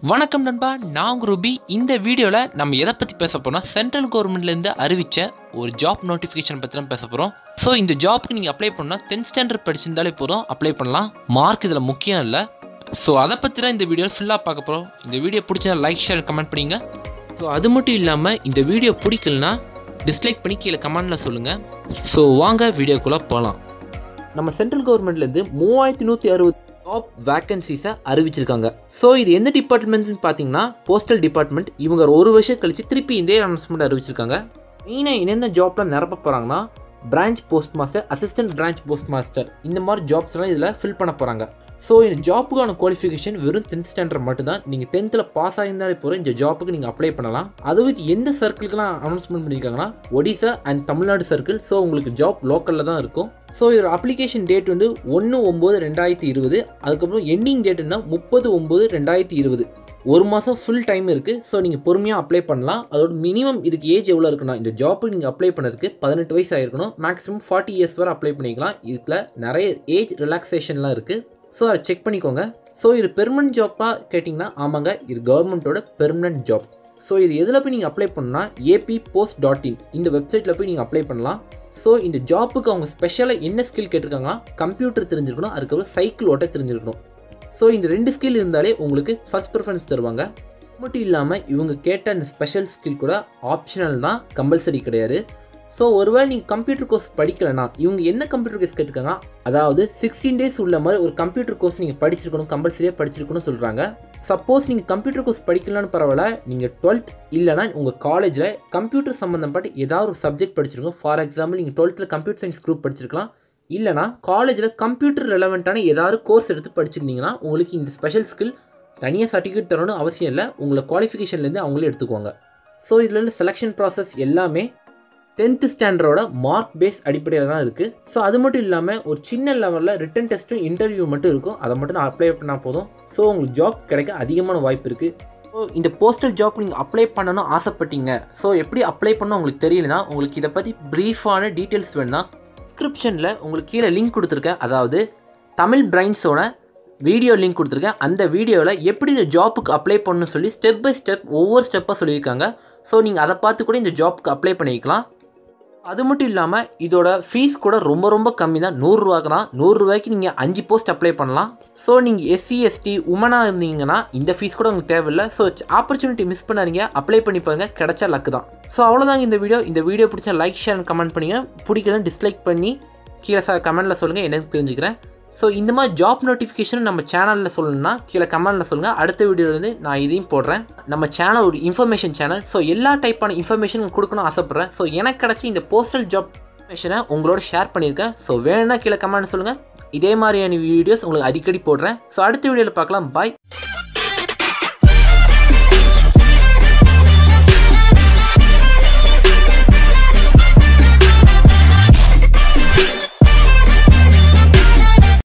வணக்கம் நண்பா நான் உங்க ரூபி இந்த வீடியோவில் நம்ம எதை பற்றி பேச போகிறோம் சென்ட்ரல் கவர்மெண்ட்லேருந்து அறிவித்த ஒரு ஜாப் நோட்டிஃபிகேஷன் பற்றி தான் பேச போகிறோம் ஸோ இந்த ஜாப்க்கு நீங்கள் அப்ளை பண்ணால் டென்த் ஸ்டாண்டர்ட் படிச்சிருந்தாலே போதும் அப்ளை பண்ணலாம் மார்க் இதில் முக்கியம் இல்லை ஸோ அதை பற்றி தான் இந்த வீடியோ ஃபுல்லாக பார்க்க போகிறோம் இந்த வீடியோ பிடிச்சா லைக் ஷேர் கமெண்ட் பண்ணிங்க ஸோ அது மட்டும் இல்லாமல் இந்த வீடியோ பிடிக்கலனா டிஸ்லைக் பண்ணி கீழே கமெண்டில் சொல்லுங்கள் ஸோ வாங்க வீடியோக்குள்ளே போகலாம் நம்ம சென்ட்ரல் கவர்மெண்ட்லேருந்து மூவாயிரத்தி நூற்றி அறுபது ஜாப் வேக்கன்சிஸை அறிவிச்சிருக்காங்க ஸோ இது எந்த டிபார்ட்மெண்ட்னு பார்த்தீங்கன்னா போஸ்டல் டிபார்ட்மெண்ட் இவங்க ஒரு வருஷம் கழிச்சு திருப்பி இதே அனௌன்ஸ்மெண்ட் அறிவிச்சிருக்காங்க மெயினாக என்னென்ன ஜாப்லாம் நிரப்ப போகிறாங்கன்னா branch post master assistant branch post master இந்த மாதிரி ஜாப்ஸ்லாம் இதில் ஃபில் பண்ண போகிறாங்க ஸோ இந்த ஜாப்புக்கான குவாலிஃபிகேஷன் வெறும் டென்த் ஸ்டாண்டர்ட் மட்டும் தான் நீங்கள் டென்த்தில் பாஸ் ஆகியிருந்தாலே போகிற இந்த ஜாப்புக்கு நீங்கள் அப்ளை பண்ணலாம் அதுவும் இது எந்த சர்க்கிளுக்குலாம் அனௌன்ஸ்மெண்ட் பண்ணியிருக்காங்கன்னா Odisha and Tamil Nadu circle so உங்களுக்கு ஜாப் லோக்கலில் தான் இருக்கும் ஸோ இதோட அப்ளிகேஷன் டேட் வந்து ஒன்று ஒம்பது ரெண்டாயிரத்தி இருபது அதுக்கப்புறம் எண்டிங் டேட்டுன்னா முப்பது ஒம்பது ரெண்டாயிரத்தி இருபது ஒரு மாதம் ஃபுல் டைம் இருக்குது ஸோ நீங்கள் பொறுமையாக அப்ளை பண்ணலாம் அதோட மினிமம் இதுக்கு ஏஜ் எவ்வளோ இருக்குன்னா இந்த ஜாப்புக்கு நீங்கள் அப்ளை பண்ணதுக்கு பதினெட்டு வயசு ஆயிருக்கணும் மேக்ஸிமம் ஃபார்ட்டி இயர்ஸ் வரை அப்ளை பண்ணிக்கலாம் இதுல நிறைய ஏஜ் ரிலாக்ஸேஷன்லாம் இருக்குது ஸோ அதை செக் பண்ணிக்கோங்க ஸோ இது பெர்மனன்ட் ஜாப்பாக கேட்டிங்கன்னா ஆமாங்க இது கவர்மெண்ட்டோட பெர்மனன்ட் ஜாப் ஸோ இது எதில் போய் நீங்கள் அப்ளை பண்ணால் ஏபி போஸ்ட் டாட் இன் இந்த வெப்சைட்டில் போய் நீங்கள் அப்ளை பண்ணலாம் ஸோ இந்த ஜாப்புக்கு அவங்க ஸ்பெஷலாக என்ன ஸ்கில் கேட்டிருக்காங்கன்னா கம்ப்யூட்டர் தெரிஞ்சிருக்கணும் அதுக்கப்புறம் சைக்கிள் ஓட்ட தெரிஞ்சிருக்கணும் ஸோ இந்த ரெண்டு ஸ்கில் இருந்தாலே உங்களுக்கு ஃபஸ்ட் ப்ரிஃபரன்ஸ் தருவாங்க மட்டும் இல்லாமல் இவங்க கேட்ட அந்த ஸ்பெஷல் ஸ்கில் கூட ஆப்ஷனல் தான் கம்பல்சரி கிடையாது ஸோ ஒருவேளை நீங்கள் கம்ப்யூட்டர் கோர்ஸ் படிக்கலைன்னா இவங்க என்ன கம்ப்யூட்டர் கோர்ஸ் கேட்டிருக்காங்க அதாவது சிக்ஸ்டீன் டேஸ் உள்ள மாதிரி ஒரு கம்ப்யூட்டர் கோர்ஸ் நீங்கள் படிச்சிருக்கணும் கம்பல்சரியாக படிச்சிருக்கணும்னு சொல்கிறாங்க சப்போஸ் நீங்கள் கம்ப்யூட்டர் கோர்ஸ் படிக்கலான்னு பரவாயில்ல நீங்கள் டுவெல்த் இல்லைனா உங்கள் காலேஜில் கம்ப்யூட்டர் சம்மந்தப்பட்ட ஏதாவது ஒரு சப்ஜெக்ட் படிச்சிருக்கோம் ஃபார் எக்ஸாம்பிள் நீங்கள் டுவெல்த்தில் கம்ப்யூட்டர் சயின்ஸ் குரூப் படிச்சிருக்கலாம் இல்லைனா காலேஜில் கம்ப்யூட்டர் ரெலவெண்ட்டான ஏதாவது கோர்ஸ் எடுத்து படிச்சிருந்தீங்கன்னா உங்களுக்கு இந்த ஸ்பெஷல் ஸ்கில் தனியாக சர்டிஃபிகேட் தரணும்னு அவசியம் இல்லை உங்களை குவாலிஃபிகேஷன்லேருந்து அவங்களே எடுத்துக்குவாங்க ஸோ இதில் உள்ள செலெக்ஷன் ப்ராசஸ் எல்லாமே டென்த்து ஸ்டாண்டர்டோட மார்க் பேஸ் அடிப்படையில் தான் இருக்குது ஸோ அது மட்டும் இல்லாமல் ஒரு சின்ன லெவலில் ரிட்டன் டெஸ்ட்டும் இன்டர்வியூ மட்டும் இருக்கும் அதை மட்டும் நான் அப்ளை பண்ணால் போதும் ஸோ உங்களுக்கு ஜாப் கிடைக்க அதிகமான வாய்ப்பு இருக்குது ஸோ இந்த போஸ்டல் ஜாப் நீங்கள் அப்ளை பண்ணணும் ஆசைப்பட்டீங்க ஸோ எப்படி அப்ளை பண்ணணும் உங்களுக்கு தெரியலனா உங்களுக்கு இதை பற்றி ப்ரீஃபான டீட்டெயில்ஸ் வேணும்னா டிஸ்கிரிப்ஷனில் உங்களுக்கு கீழே லிங்க் கொடுத்துருக்கேன் அதாவது தமிழ் பிரைன்ஸோட வீடியோ லிங்க் கொடுத்துருக்கேன் அந்த வீடியோவில் எப்படி இந்த ஜாப்புக்கு அப்ளை பண்ணணும்னு சொல்லி ஸ்டெப் பை ஸ்டெப் ஒவ்வொரு ஸ்டெப்பாக சொல்லியிருக்காங்க ஸோ நீங்கள் அதை பார்த்து கூட இந்த ஜாப்புக்கு அப்ளை பண்ணிக்கலாம் அது மட்டும் இல்லாமல் இதோட ஃபீஸ் கூட ரொம்ப ரொம்ப கம்மி தான் நூறுரூவாக்கு தான் நூறுரூவாய்க்கு நீங்கள் அஞ்சு போஸ்ட் அப்ளை பண்ணலாம் ஸோ நீங்கள் எஸ்சி எஸ்டி உமனாக இருந்தீங்கன்னா இந்த ஃபீஸ் கூட உங்களுக்கு தேவையில்லை ஸோ ஆப்பர்ச்சுனிட்டி மிஸ் பண்ணாதீங்க அப்ளை பண்ணி பாருங்க கிடைச்சா லக்கு தான் ஸோ அவ்வளோதாங்க இந்த வீடியோ இந்த வீடியோ பிடிச்சா லைக் ஷேர் கமெண்ட் பண்ணுங்க பிடிக்கலன்னு டிஸ்லைக் பண்ணி கீழே சார் கமெண்ட்டில் சொல்லுங்கள் எனக்கு தெரிஞ்சுக்கிறேன் ஸோ இந்த மாதிரி ஜாப் நோட்டிஃபிகேஷன் நம்ம சேனலில் சொல்லணும்னா கீழே கமெண்ட்டில் சொல்லுங்கள் அடுத்த வீடியோலேருந்து நான் இதையும் போடுறேன் நம்ம சேனல் ஒரு இன்ஃபர்மேஷன் சேனல் ஸோ எல்லா டைப்பான இன்ஃபர்மேஷன் கொடுக்கணும் ஆசைப்பட்றேன் ஸோ எனக்கு கிடச்சி இந்த போஸ்டல் ஜாப் இன்ஃபர்மேஷனை உங்களோட ஷேர் பண்ணியிருக்கேன் ஸோ வேணும்னா கீழே கமெண்ட் சொல்லுங்கள் இதே மாதிரியான வீடியோஸ் உங்களுக்கு அடிக்கடி போடுறேன் ஸோ அடுத்த வீடியோவில் பார்க்கலாம் பாய்